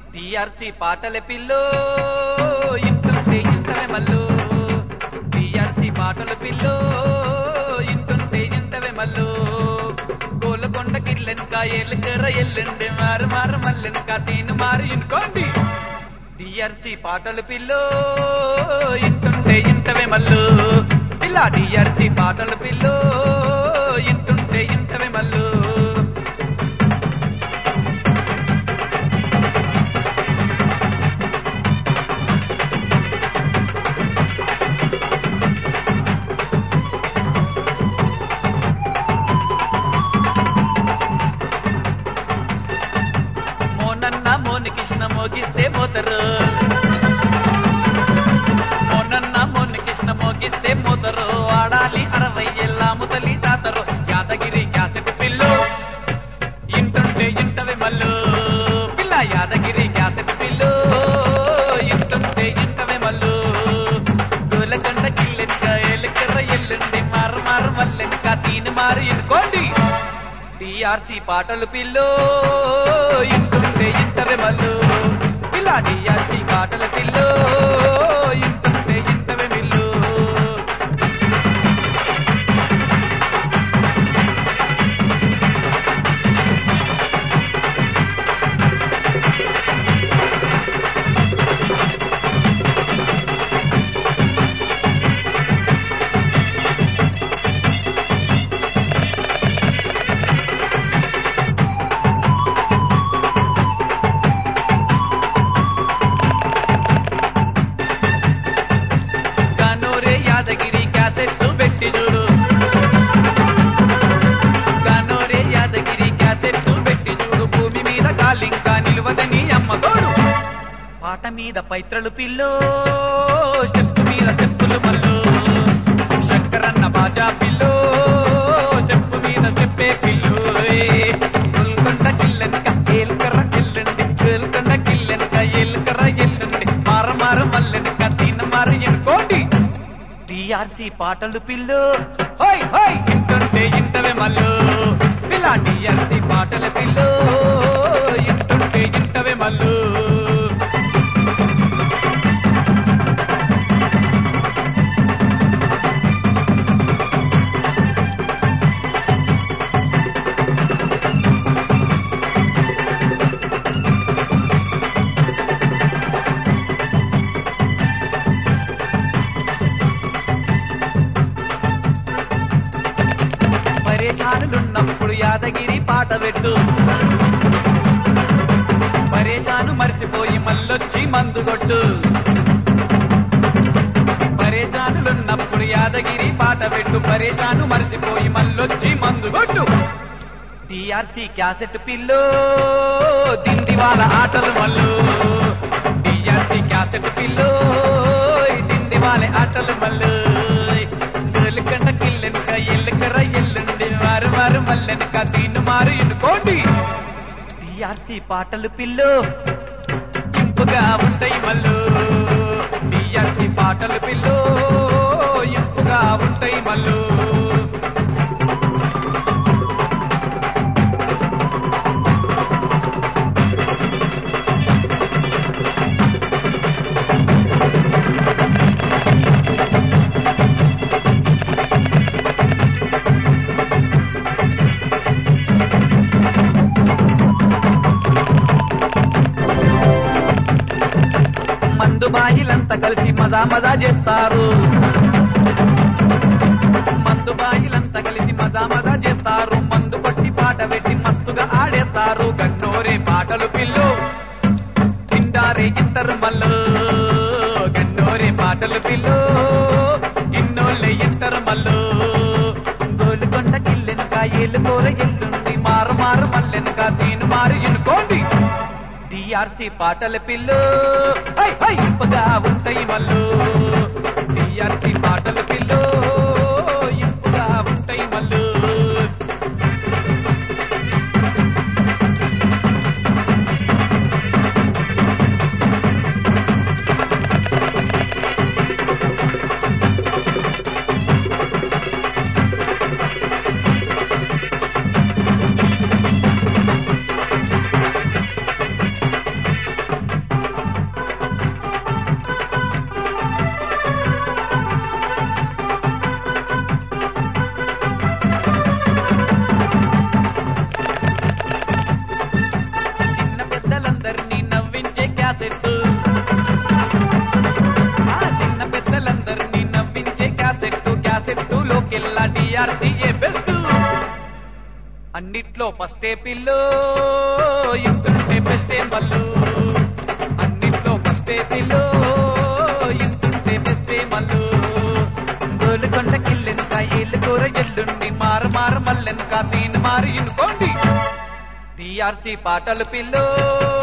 TRC పాటల పిల్లో ఇంటుంటే ఇంతవే మల్లు టీఆర్సీ పాటల పిల్లో ఇంటుంటే ఇంతవే మల్లు గోలకొండ కిల్లెనక ఎల్లుకర ఎల్లుండి మారు మారు మల్లెనక తీను మారు ఇనుకోండి టీఆర్సీ పాటలు పిల్లో ఇంటుంటే ఇంతవే మల్లు పిల్ల టీఆర్సీ పాటలు పిల్లో ఇంటుంటే ఇంతవే మల్లు మోనన్న మోని కృష్ణ మోగిస్తే మోతరు మోనన్న మోని కృష్ణ మోగిస్తే మోతరు ఆడాలి అరవై ఏళ్ళ ముతలి తాతరు యాదగిరి క్యాసెట్ పిల్లు ఇంటుంటే ఇంటవి మల్లు పిల్ల యాదగిరి క్యాసెట్ పిల్లు ఇంటుంటే ఇంటవి మల్లు గోలకొండ కిల్లెనక ఎలుకర్ర ఎల్లుండి మారు మారు మల్లెనక తీని మారు ఇనుకోండి టీఆర్సీ పాటలు పిల్లో ఇంటుంటే ఇంటవే మల్లు ఇలా టీఆర్సీ పాటల పిల్లో ఇంటుంటే ఇంటవే మిల్లు కానూరే యాదగిరి క్యాసెట్ పెట్టి చూడు కానూరే యాదగిరి క్యాసెట్ పెట్టి చూడు భూమి మీద కాలింకా నిలువదని అమ్మతోడు పాట మీద పైత్రలు పిల్లో చెప్పు మీద చెప్పులు మల్లు శంకరన్న బాజా పిల్లో చెప్పు మీద చెప్పే పిల్లు గోల్కొండ కిల్లెనక ఏల్కర్ర ఎల్లుండి గోల్కొండ కిల్లెనక ఏల్కర్ర ఎల్లుండి మార మార మల్లెనక తిన మార ఎనుకోండి టీఆర్సీ పాటలు పిల్లు హోయ్ హోయ్ ఇంటుంటే ఇంటవే మల్లు పిల్ల టీఆర్సీ పాటల పిల్లు ఇంటుంటే ఇంటవే మల్లు పరేషానులున్నప్పుడు యాదగిరి పాట పెట్టు పరేషాను మర్చిపోయి మళ్ళొచ్చి మందు కొట్టు పరేషానులున్నప్పుడు యాదగిరి పాట పెట్టు పరేషాను మర్చిపోయి మళ్ళొచ్చి మందు కొట్టు టీఆర్సీ క్యాసెట్ పిల్లు దిండివాల ఆటలు మల్లు టీఆర్సీ క్యాసెట్ పిల్లు దిండివాల ఆటలు మల్లు గోలికండ కిల్లెనక ఎల్లుకర ఎల్లుండి వారు వారు మల్లెనక దీన్ని మారు ఎన్నుకోండి టీఆర్సీ పాటలు పిల్లు ఇంపుగా ఉంటాయి మల్లు టీఆర్సీ పాటలు పిల్లు ఇంపుగా ఉంటాయి మల్లు మందు బాయిలంతా కలిసి మజా మజా చేస్తారు మందు బాయిలంతా కలిసి మజా మజా చేస్తారు మందు కొట్టి పాట పెట్టి మస్తుగా ఆడేస్తారు గన్నోరే పాటలు పిల్లు తిండారే ఇద్దరు మల్లు గన్నోరే పాటలు పిల్లు ఇన్నోళ్ళే ఇద్దరు మల్లు గోలుకొండ కిల్లెనక ఏలుకోర ఎల్లుండి మారు మారు మల్లెనక తీను మారు ఎనుకోండి టీఆర్సీ పాటల పిల్లు హై, హై, ఇంపుగా ఉంటాయి మల్లు టీఆర్సీ పాటల పిల్లు ఇంపుగా ఉంటాయి మల్లు అన్నిట్లో ఫస్టే పిల్లో ఇంతుంటే బెస్టే మల్లు అన్నిట్లో ఫస్టే పిల్లో ఇంతుంటే బెస్టే మల్లు గోలుకొండ కిల్లెనుక ఏళ్ళు కూర ఎల్లుండి మార మార మల్లెనుక నేను మారి ఇనుకోండి టీఆర్సీ పాటలు పిల్లో